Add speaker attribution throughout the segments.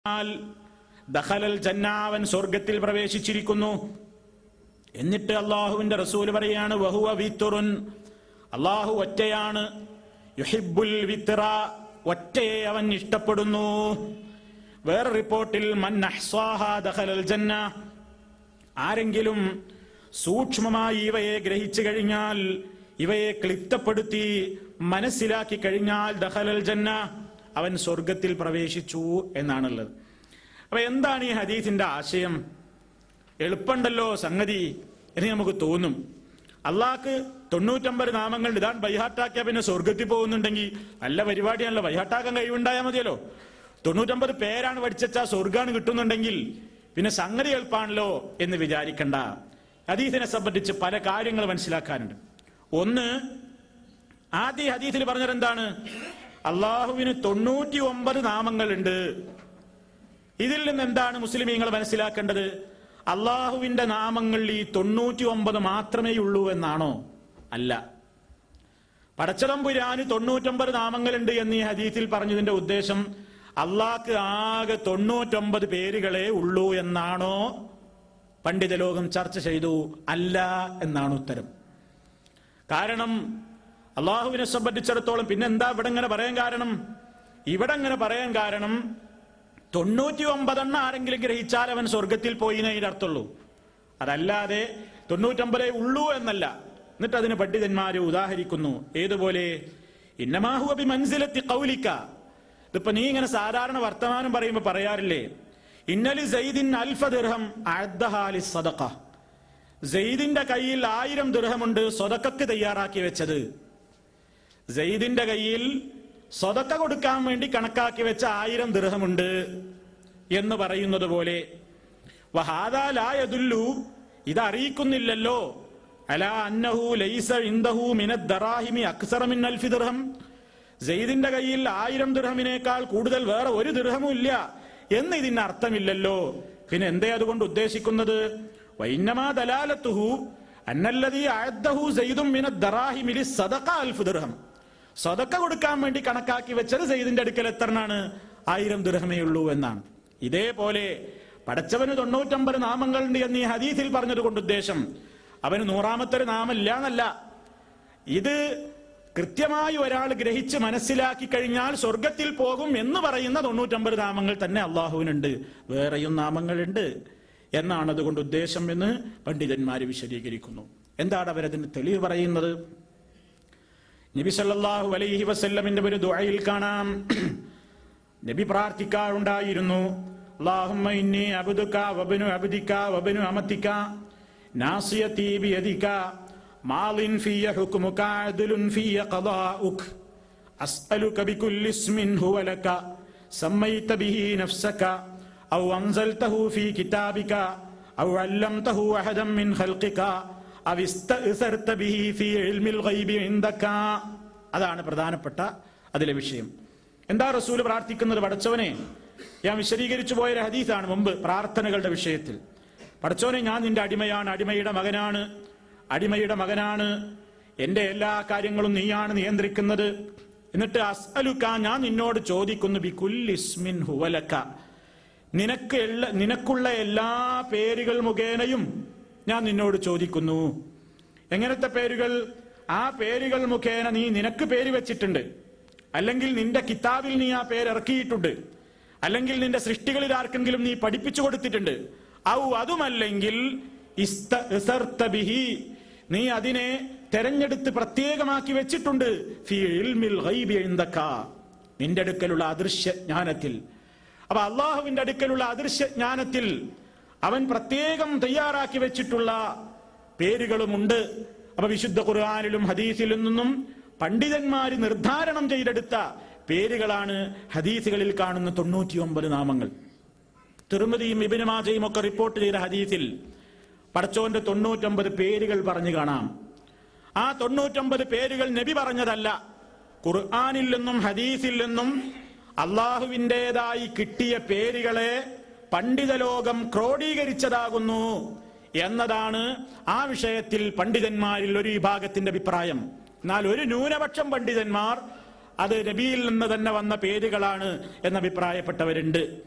Speaker 1: ദഖലൽ ജന്നാവൻ സ്വർഗത്തിൽ പ്രവേശിച്ചിരിക്കുന്നു എന്നിട്ട് അള്ളാഹുവിന്റെ റസൂൽ പറയാണ് വഹുവ വിത്തുറുൻ അള്ളാഹു ഒറ്റയാണ് യുഹിബുൽ വിത്ര ഒറ്റയെ അവൻ ഇഷ്ടപ്പെടുന്നു വേറെ റിപ്പോർട്ടിൽ മൻ അഹ്സാഹ ദഖലൽ ജന്ന ആരെങ്കിലും സൂക്ഷ്മമായി ഇവയെ ഗ്രഹിച്ചു കഴിഞ്ഞാൽ ഇവയെ ക്ലിപ്തപ്പെടുത്തി മനസ്സിലാക്കി കഴിഞ്ഞാൽ ദഖലൽ ജന്ന അവൻ സ്വർഗത്തിൽ പ്രവേശിച്ചു എന്നാണുള്ളത് അപ്പൊ എന്താണ് ഈ ഹദീസിന്റെ ആശയം എളുപ്പമുണ്ടല്ലോ സംഗതി എന്ന് നമുക്ക് തോന്നും അള്ളാഹ്ക്ക് തൊണ്ണൂറ്റമ്പത് നാമങ്ങൾ ഇതാൻ ബൈഹാട്ടാക്കിയ പിന്നെ സ്വർഗത്തിൽ പോകുന്നുണ്ടെങ്കിൽ നല്ല പരിപാടിയാണല്ലോ ബൈഹാട്ടാക്കാൻ കഴിവുണ്ടായാൽ മതിയല്ലോ തൊണ്ണൂറ്റമ്പത് പേരാണ് പഠിച്ചാ സ്വർഗാണ് കിട്ടുന്നുണ്ടെങ്കിൽ പിന്നെ സംഗതി എളുപ്പമാണല്ലോ എന്ന് വിചാരിക്കണ്ട ഹദീസിനെ സംബന്ധിച്ച് പല കാര്യങ്ങൾ മനസ്സിലാക്കാനുണ്ട് ഒന്ന് ആദ്യ ഹദീസിൽ പറഞ്ഞത് എന്താണ് അള്ളാഹുവിന് തൊണ്ണൂറ്റി ഒമ്പത് നാമങ്ങളുണ്ട് ഇതിൽ നിന്ന് എന്താണ് മുസ്ലിമീങ്ങൾ മനസ്സിലാക്കേണ്ടത് അള്ളാഹുവിന്റെ നാമങ്ങളിൽ ഈ തൊണ്ണൂറ്റി ഒമ്പത് മാത്രമേ ഉള്ളൂ എന്നാണോ അല്ല പടച്ചതമ്പുരാന് തൊണ്ണൂറ്റൊമ്പത് നാമങ്ങളുണ്ട് എന്ന് ഈ ഹദീസിൽ പറഞ്ഞതിന്റെ ഉദ്ദേശം അള്ളാഹ്ക്ക് ആകെ തൊണ്ണൂറ്റൊമ്പത് പേരുകളെ ഉള്ളൂ എന്നാണോ പണ്ഡിത ലോകം ചർച്ച ചെയ്തു അല്ല എന്നാണ് ഉത്തരം കാരണം അള്ളാഹുവിനെ സംബന്ധിച്ചിടത്തോളം പിന്നെ എന്താ ഇവിടെ ഇങ്ങനെ പറയാൻ കാരണം ഇവിടെ ഇങ്ങനെ പറയാൻ കാരണം തൊണ്ണൂറ്റി ഒമ്പതെണ്ണം ആരെങ്കിലും ഗ്രഹിച്ചാൽ അവൻ സ്വർഗത്തിൽ പോയി എന്നതിന്റെ അർത്ഥമുള്ളൂ അതല്ലാതെ തൊണ്ണൂറ്റൊമ്പതേ ഉള്ളൂ എന്നല്ല എന്നിട്ട് അതിന് പണ്ഡിതന്മാര് ഉദാഹരിക്കുന്നു ഏതുപോലെ ഇന്നമാഹുഅബി മനസ്സിലെത്തി കൗലിക്ക ഇതിപ്പോ നീ ഇങ്ങനെ സാധാരണ വർത്തമാനം പറയുമ്പോ പറയാറില്ലേ ഇന്നലി സൈദിൻ അൽഫ ദിർഹം അഅദ്ദഹാലി സദഖ സെയ്ദിന്റെ കയ്യിൽ ആയിരം ദൃഹമുണ്ട് സ്വതക്കക്ക് തയ്യാറാക്കി വെച്ചത് സെയ്ദിന്റെ കയ്യിൽ സ്വതക്ക കൊടുക്കാൻ വേണ്ടി കണക്കാക്കി വെച്ച ആയിരം ദൃഹമുണ്ട് എന്ന് പറയുന്നത് പോലെ വഹാദാലായതുല്ലു ഇത് അറിയിക്കുന്നില്ലല്ലോ അല അന്നഹു ലൈസ ഇൻദഹു മിനദ് ദറാഹിമി അക്സറ മിൻ അൽഫി ദിർഹം സെയ്ദിന്റെ കയ്യിൽ ആയിരം ദിർഹമിനേക്കാൾ കൂടുതൽ വേറെ ഒരു ദിർഹമും ഇല്ല എന്ന് ഇതിന് അർത്ഥമില്ലല്ലോ പിന്നെ എന്തേ അതുകൊണ്ട് ഉദ്ദേശിക്കുന്നത് വൈന്നമാ ദലാലത്തുഹു അന്നല്ലതീ അഅദ്ദഹു സെയ്ദും മിനദ് ദറാഹിമിലി സദഖ അൽഫ് ദിർഹം സദക്ക കൊടുക്കാൻ വേണ്ടി കണക്കാക്കി വെച്ചത് സെയ്ദിന്റെ അടുക്കൽ എത്രനാണ് ആയിരം ദൃഹമേ ഉള്ളൂ എന്നാണ് ഇതേപോലെ പടച്ചവന് തൊണ്ണൂറ്റമ്പത് നാമങ്ങളുണ്ട് എന്ന് ഈ ഹദീസിൽ പറഞ്ഞത് കൊണ്ട് ഉദ്ദേശം അവന് നൂറാമത്തെ ഒരു നാമല്ല എന്നല്ല ഇത് കൃത്യമായി ഒരാൾ ഗ്രഹിച്ച് മനസ്സിലാക്കി കഴിഞ്ഞാൽ സ്വർഗത്തിൽ പോകും എന്ന് പറയുന്ന തൊണ്ണൂറ്റമ്പത് നാമങ്ങൾ തന്നെ അള്ളാഹുവിനുണ്ട് വേറെയും നാമങ്ങളുണ്ട് എന്നാണ് അതുകൊണ്ട് ഉദ്ദേശം എന്ന് പണ്ഡിതന്മാർ വിശദീകരിക്കുന്നു എന്താണ് അവരതിന് തെളിവ് പറയുന്നത് നബി സല്ലല്ലാഹു അലൈഹി വസല്ലമിന്റെ ഒരു ദുആയിൽ കാണാം നബി പ്രാർത്ഥിക്കാറുണ്ടായിരുന്നു അല്ലാഹുമ്മ ഇന്നി അബ്ദുക വബ്നു അബ്ദിക വബ്നു അമതിക നാസിയതി ബിയദിക മാളിൻ ഫിയ ഹുക്മുക അദ്ലുൻ ഫിയ ഖദാഉക അസ്അലുക ബികുല്ലി ഇസ്മിൻ ഹുവ ലക സമ്മൈത ബിഹി നഫ്സക ഔ അൻസൽതഹു ഫീ കിതാബിക ഔ അല്ലംതഹു അഹദൻ മിൻ ഖൽഖിക അവ ഇസ്തഅ്സർത ബിഹി ഫീ ഇൽമിൽ ഗൈബി ഇൻദക അതാണ് പ്രധാനപ്പെട്ട അതിലെ വിഷയം എന്താ റസൂൽ പ്രാർത്ഥിക്കുന്നത് പടച്ചവനെ ഞാൻ വിശദീകരിച്ചു പോയ ഒരു ഹദീസാണ് മുമ്പ് പ്രാർത്ഥനകളുടെ വിഷയത്തിൽ പടച്ചവനെ ഞാൻ നിന്റെ അടിമയാണ് അടിമയുടെ മകനാണ് അടിമയുടെ മകനാണ് എന്റെ എല്ലാ കാര്യങ്ങളും നീയാണ് നിയന്ത്രിക്കുന്നത് എന്നിട്ട് അസ്അലുക്ക ഞാൻ നിന്നോട് ചോദിക്കുന്നു ബി കുല്ലിസ്മിൻ ഹുവലക്ക നിനക്ക് എല്ലാ നിനക്കുള്ള എല്ലാ പേരുകൾ മുഖേനയും ഞാൻ നിന്നോട് ചോദിക്കുന്നു എങ്ങനത്തെ പേരുകൾ ആ പേരുകൾ മുഖേന നീ നിനക്ക് പേര് വെച്ചിട്ടുണ്ട് അല്ലെങ്കിൽ നിന്റെ കിതാബിൽ നീ ആ പേര് ഇറക്കിയിട്ടുണ്ട് അല്ലെങ്കിൽ നിന്റെ സൃഷ്ടികളിൽ ആർക്കെങ്കിലും നീ പഠിപ്പിച്ചു കൊടുത്തിട്ടുണ്ട് ഔ അതുമല്ലെങ്കിൽ ഇസ്തഅ്സർത ബിഹി നീ അതിനെ തെരഞ്ഞെടുത്ത് പ്രത്യേകമാക്കി വെച്ചിട്ടുണ്ട് ഫീ ഇൽമിൽ ഗൈബി ഇൻദക നിന്റെ അടുക്കലുള്ള അദൃശ്യ ജ്ഞാനത്തിൽ അപ്പൊ അള്ളാഹുവിന്റെ അടുക്കലുള്ള അദൃശ്യ ജ്ഞാനത്തിൽ അവൻ പ്രത്യേകം തയ്യാറാക്കി വെച്ചിട്ടുള്ള പേരുകളുമുണ്ട് അപ്പൊ വിശുദ്ധ ഖുർആാനിലും ഹദീസിലും നിന്നും പണ്ഡിതന്മാര് നിർദ്ധാരണം ചെയ്തെടുത്ത പേരുകളാണ് ഹദീസുകളിൽ കാണുന്ന തൊണ്ണൂറ്റിയൊമ്പത് നാമങ്ങൾ തിരുമതിയും ഇബിനുമാജയും ഒക്കെ റിപ്പോർട്ട് ചെയ്ത ഹദീസിൽ പടച്ചോന്റെ തൊണ്ണൂറ്റൊമ്പത് പേരുകൾ പറഞ്ഞു കാണാം ആ തൊണ്ണൂറ്റൊമ്പത് പേരുകൾ നബി പറഞ്ഞതല്ല ഖുർആാനിൽ നിന്നും ഹദീസിൽ നിന്നും അള്ളാഹുവിൻ്റെതായി കിട്ടിയ പേരുകളെ പണ്ഡിത ലോകം ക്രോഡീകരിച്ചതാകുന്നു എന്നതാണ് ആ വിഷയത്തിൽ പണ്ഡിതന്മാരിൽ ഒരു വിഭാഗത്തിന്റെ അഭിപ്രായം എന്നാൽ ഒരു ന്യൂനപക്ഷം പണ്ഡിതന്മാർ അത് നബിയിൽ നിന്ന് തന്നെ വന്ന പേരുകളാണ് എന്ന് അഭിപ്രായപ്പെട്ടവരുണ്ട്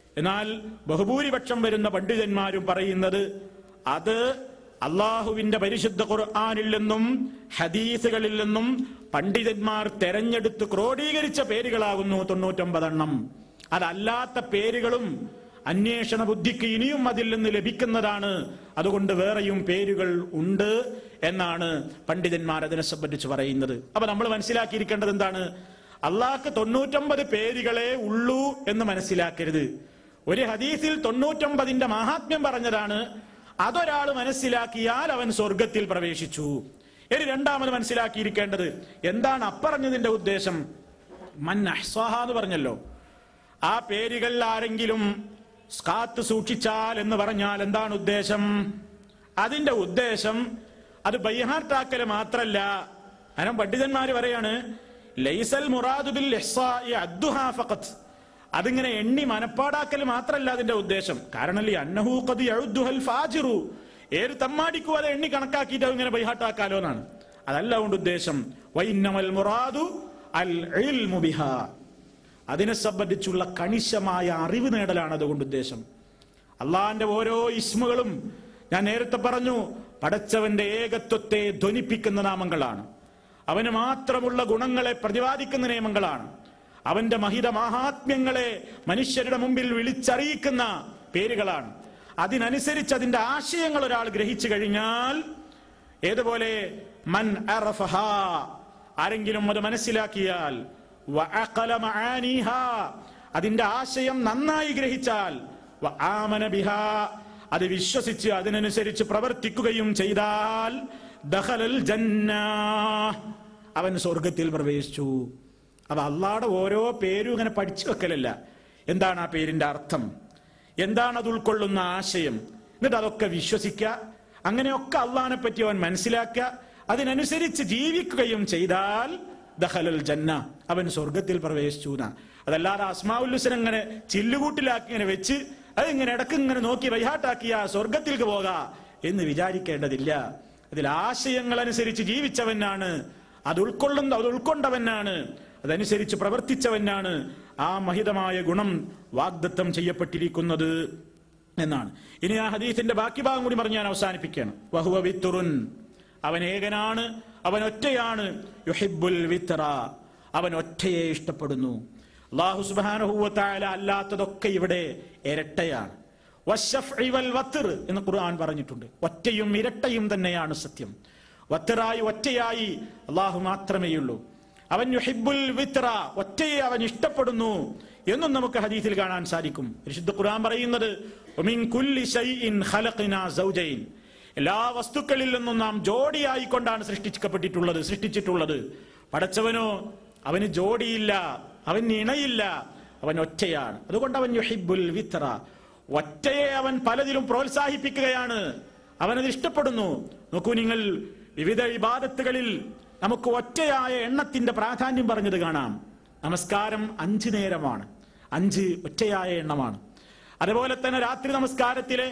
Speaker 1: എന്നാൽ ബഹുഭൂരിപക്ഷം വരുന്ന പണ്ഡിതന്മാരും പറയുന്നത് അത് അള്ളാഹുവിന്റെ പരിശുദ്ധ ഖുർആാനിൽ നിന്നും ഹദീസുകളിൽ നിന്നും പണ്ഡിതന്മാർ തെരഞ്ഞെടുത്ത് ക്രോഡീകരിച്ച പേരുകളാകുന്നു തൊണ്ണൂറ്റൊമ്പതെണ്ണം അതല്ലാത്ത പേരുകളും അന്വേഷണ ബുദ്ധിക്ക് ഇനിയും അതിൽ നിന്ന് ലഭിക്കുന്നതാണ് അതുകൊണ്ട് വേറെയും പേരുകൾ ഉണ്ട് എന്നാണ് പണ്ഡിതന്മാർ അതിനെ സംബന്ധിച്ച് പറയുന്നത് അപ്പൊ നമ്മൾ മനസ്സിലാക്കിയിരിക്കേണ്ടത് എന്താണ് അള്ളാഹ്ക്ക് തൊണ്ണൂറ്റൊമ്പത് പേരുകളെ ഉള്ളൂ എന്ന് മനസ്സിലാക്കരുത് ഒരു ഹദീസിൽ തൊണ്ണൂറ്റൊമ്പതിന്റെ മഹാത്മ്യം പറഞ്ഞതാണ് അതൊരാൾ മനസ്സിലാക്കിയാൽ അവൻ സ്വർഗത്തിൽ പ്രവേശിച്ചു ഇനി രണ്ടാമത് മനസ്സിലാക്കിയിരിക്കേണ്ടത് എന്താണ് അപ്പറഞ്ഞതിന്റെ ഉദ്ദേശം മൻ അഹ്സാഹ എന്ന് പറഞ്ഞല്ലോ ആ പേരുകൾ ആരെങ്കിലും കാത്തു സൂക്ഷിച്ചാൽ എന്ന് പറഞ്ഞാൽ എന്താണ് ഉദ്ദേശം അതിന്റെ ഉദ്ദേശം അത് ബൈഹാർട്ടാക്കല് മാത്രല്ല കാരണം പണ്ഡിതന്മാര് പറയാണ് ലൈസൽ മുറാദുബിൽ ഇഹ്സാഇ അദ്ദുഹാ ഫഖത്ത് അതിങ്ങനെ എണ്ണി മനപ്പാടാക്കൽ മാത്രല്ല അതിന്റെ ഉദ്ദേശം കാരണം ഈ അന്നഹു ഖദ് യഉദ്ദുഹൽ ഫാജിറു ഏത് തമ്മാടിക്കും അത് എണ്ണി കണക്കാക്കിയിട്ട് അത് ഇങ്ങനെ ബൈഹാട്ടാക്കാലോ എന്നാണ് അതല്ല അതുകൊണ്ട് ഉദ്ദേശം വൈന്നമൽ മുറാദു അൽ ഇൽമു ബിഹാ അതിനെ സംബന്ധിച്ചുള്ള കണിശമായ അറിവ് നേടലാണ് അതുകൊണ്ട് ഉദ്ദേശം അള്ളാന്റെ ഓരോ ഇസ്മുകളും ഞാൻ നേരത്തെ പറഞ്ഞു പടച്ചവന്റെ ഏകത്വത്തെ ധ്വനിപ്പിക്കുന്ന നാമങ്ങളാണ് അവന് മാത്രമുള്ള ഗുണങ്ങളെ പ്രതിപാദിക്കുന്ന നിയമങ്ങളാണ് അവന്റെ മഹിത മാഹാത്മ്യങ്ങളെ മനുഷ്യരുടെ മുമ്പിൽ വിളിച്ചറിയിക്കുന്ന പേരുകളാണ് അതിനനുസരിച്ച് അതിന്റെ ആശയങ്ങൾ ഒരാൾ ഗ്രഹിച്ചു കഴിഞ്ഞാൽ ഏതുപോലെ മൻ അറഫഹ ആരെങ്കിലും അത് മനസ്സിലാക്കിയാൽ വഅഖല മആനീഹാ അതിന്റെ ആശയം നന്നായി ഗ്രഹിച്ചാൽ വആമന ബിഹാ അത് വിശ്വസിച്ച് അതിനനുസരിച്ച് പ്രവർത്തിക്കുകയും ചെയ്താൽ ദഖലൽ ജന്ന അവൻ സ്വർഗത്തിൽ പ്രവേശിച്ചു അപ്പൊ അള്ളാടെ ഓരോ പേരും ഇങ്ങനെ പഠിച്ചു വെക്കലല്ല എന്താണ് ആ പേരിന്റെ അർത്ഥം എന്താണ് അത് ഉൾക്കൊള്ളുന്ന ആശയം എന്നിട്ട് അതൊക്കെ വിശ്വസിക്കുക അങ്ങനെയൊക്കെ അള്ളഹാനെ പറ്റി അവൻ മനസ്സിലാക്കുക അതിനനുസരിച്ച് ജീവിക്കുകയും ചെയ്താൽ ദഹലൽ ജന്ന അവൻ സ്വർഗത്തിൽ പ്രവേശിച്ചു എന്നാ അതല്ലാതെ അസ്മാവുല്ലുസൻ അങ്ങനെ ചില്ലുകൂട്ടിലാക്കി ഇങ്ങനെ വെച്ച് അതിങ്ങനെ ഇടക്ക് ഇങ്ങനെ നോക്കി വൈഹാട്ടാക്കിയ സ്വർഗത്തിലേക്ക് പോകാ എന്ന് വിചാരിക്കേണ്ടതില്ല അതിൽ ആശയങ്ങൾ അനുസരിച്ച് ജീവിച്ചവനാണ് അത് ഉൾക്കൊള്ളുന്ന അത് ഉൾക്കൊണ്ടവനാണ് അതനുസരിച്ച് പ്രവർത്തിച്ചവനാണ് ആ മഹിതമായ ഗുണം വാഗ്ദത്തം ചെയ്യപ്പെട്ടിരിക്കുന്നത് എന്നാണ് ഇനി ആ ഹദീസിന്റെ ബാക്കി ഭാഗം കൂടി പറഞ്ഞ് ഞാൻ അവസാനിപ്പിക്കുകയാണ് വഹുവ വിത്തുറുൻ അവൻ ഏകനാണ് അവൻ ഒറ്റയാണ് യുഹിബുൽ വിത്തറ അവൻ ഒറ്റയെ ഇഷ്ടപ്പെടുന്നു അള്ളാഹു സുബാനഹുവത്തായ അല്ലാത്തതൊക്കെ ഇവിടെ ഇരട്ടയാണ് വശഫ്ഇ വൽ വത്ർ എന്ന് ഖുർആൻ പറഞ്ഞിട്ടുണ്ട് ഒറ്റയും ഇരട്ടയും തന്നെയാണ് സത്യം വത്തറായി ഒറ്റയായി അള്ളാഹു മാത്രമേയുള്ളൂ അവൻ യുഹിബുൽ വിത്ര ഒറ്റയെ അവൻ ഇഷ്ടപ്പെടുന്നു എന്നും നമുക്ക് ഹദീസിൽ കാണാൻ സാധിക്കും വിശുദ്ധ ഖുർആൻ പറയുന്നത് "വമിൻ കുല്ലി ശൈഇൻ ഖലഖ്നാ സൗജൈൻ." എല്ലാ വസ്തുക്കളിൽ നിന്നും നാം ജോഡിയായിക്കൊണ്ടാണ് സൃഷ്ടിക്കപ്പെട്ടിട്ടുള്ളത് സൃഷ്ടിച്ചിട്ടുള്ളത് പടച്ചവനോ അവന് ജോഡിയില്ല അവന് ഇണയില്ല അവൻ ഒറ്റയാണ് അതുകൊണ്ട് അവൻ യുഹിബുൽ വിത്ര ഒറ്റയെ അവൻ പലതിലും പ്രോത്സാഹിപ്പിക്കുകയാണ് അവനത് ഇഷ്ടപ്പെടുന്നു നോക്കൂ നിങ്ങൾ വിവിധ ഇബാദത്തുകളിൽ നമുക്ക് ഒറ്റയായ എണ്ണത്തിന്റെ പ്രാധാന്യം പറഞ്ഞത് കാണാം നമസ്കാരം അഞ്ച് നേരമാണ് അഞ്ച് ഒറ്റയായ എണ്ണമാണ് അതുപോലെ തന്നെ രാത്രി നമസ്കാരത്തിലെ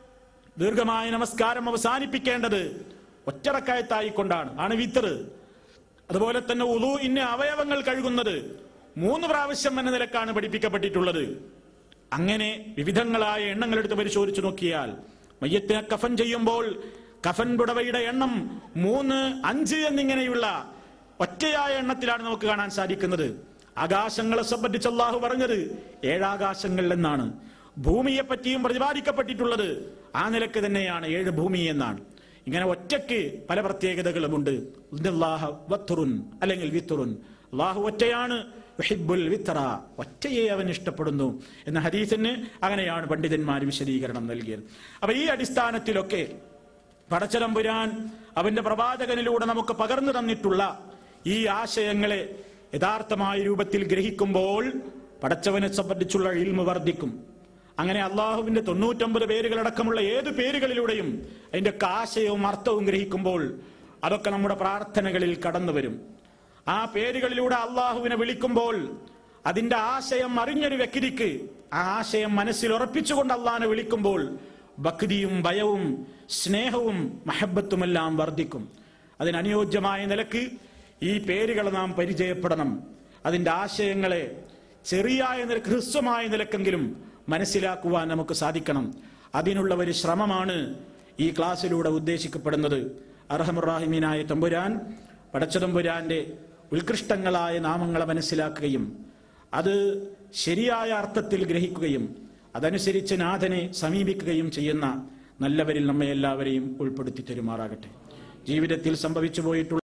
Speaker 1: ദീർഘമായ നമസ്കാരം അവസാനിപ്പിക്കേണ്ടത് ഒറ്ററക്കായത്തായിക്കൊണ്ടാണ് ആണ് വിത്തറ് അതുപോലെ തന്നെ ഉളു ഇന്ന അവയവങ്ങൾ കഴുകുന്നത് മൂന്ന് പ്രാവശ്യം എന്ന നിലക്കാണ് പഠിപ്പിക്കപ്പെട്ടിട്ടുള്ളത് അങ്ങനെ വിവിധങ്ങളായ എണ്ണങ്ങൾ എടുത്ത് പരിശോധിച്ചു നോക്കിയാൽ മയ്യത്തിനെ കഫൻ ചെയ്യുമ്പോൾ കഫൻ പുടവയുടെ എണ്ണം മൂന്ന് അഞ്ച് എന്നിങ്ങനെയുള്ള ഒറ്റയായ എണ്ണത്തിലാണ് നമുക്ക് കാണാൻ സാധിക്കുന്നത് ആകാശങ്ങളെ സംബന്ധിച്ച് അള്ളാഹു പറഞ്ഞത് ഏഴാകാശങ്ങൾ എന്നാണ് ഭൂമിയെ പറ്റിയും പ്രതിപാദിക്കപ്പെട്ടിട്ടുള്ളത് ആ നിലക്ക് തന്നെയാണ് ഏഴ് ഭൂമി എന്നാണ് ഇങ്ങനെ ഒറ്റയ്ക്ക് പല പ്രത്യേകതകളുമുണ്ട് ഇന്നല്ലാഹ വത്തുറുൻ അല്ലെങ്കിൽ വിത്തുറുൻ അള്ളാഹു ഒറ്റയാണ് യുഹിബ്ബുൽ വിത്തറ ഒറ്റയെ അവൻ ഇഷ്ടപ്പെടുന്നു എന്ന ഹദീസിന് അങ്ങനെയാണ് പണ്ഡിതന്മാർ വിശദീകരണം നൽകിയത് അപ്പൊ ഈ അടിസ്ഥാനത്തിലൊക്കെ പടച്ചതമ്പുരാൻ അവന്റെ പ്രവാചകനിലൂടെ നമുക്ക് പകർന്നു തന്നിട്ടുള്ള ഈ ആശയങ്ങളെ യഥാർത്ഥമായ രൂപത്തിൽ ഗ്രഹിക്കുമ്പോൾ പടച്ചവനെ സംബന്ധിച്ചുള്ള ഇൽമ വർദ്ധിക്കും അങ്ങനെ അള്ളാഹുവിന്റെ തൊണ്ണൂറ്റൊമ്പത് പേരുകളടക്കമുള്ള ഏത് പേരുകളിലൂടെയും അതിന്റെ ഒക്കെ ആശയവും അർത്ഥവും ഗ്രഹിക്കുമ്പോൾ അതൊക്കെ നമ്മുടെ പ്രാർത്ഥനകളിൽ കടന്നു വരും ആ പേരുകളിലൂടെ അള്ളാഹുവിനെ വിളിക്കുമ്പോൾ അതിന്റെ ആശയം അറിഞ്ഞൊരു വ്യക്തിക്ക് ആ ആശയം മനസ്സിൽ ഉറപ്പിച്ചുകൊണ്ട് അള്ളാഹിനെ വിളിക്കുമ്പോൾ ഭക്തിയും ഭയവും സ്നേഹവും മഹബത്തുമെല്ലാം വർദ്ധിക്കും അതിനനുയോജ്യമായ നിലക്ക് ഈ പേരുകൾ നാം പരിചയപ്പെടണം അതിന്റെ ആശയങ്ങളെ ചെറിയായ നിലക്ക് ഹ്രസ്വമായ നിലക്കെങ്കിലും മനസ്സിലാക്കുവാൻ നമുക്ക് സാധിക്കണം അതിനുള്ള ഒരു ശ്രമമാണ് ഈ ക്ലാസ്സിലൂടെ ഉദ്ദേശിക്കപ്പെടുന്നത് അർഹമുറാഹിമീനായ തമ്പുരാൻ പടച്ചതമ്പുരാന്റെ ഉത്കൃഷ്ടങ്ങളായ നാമങ്ങളെ മനസ്സിലാക്കുകയും അത് ശരിയായ അർത്ഥത്തിൽ ഗ്രഹിക്കുകയും അതനുസരിച്ച് നാഥനെ സമീപിക്കുകയും ചെയ്യുന്ന നല്ലവരിൽ നമ്മെ എല്ലാവരെയും ഉൾപ്പെടുത്തി തരുമാറാകട്ടെ ജീവിതത്തിൽ സംഭവിച്ചു പോയിട്ടുള്ള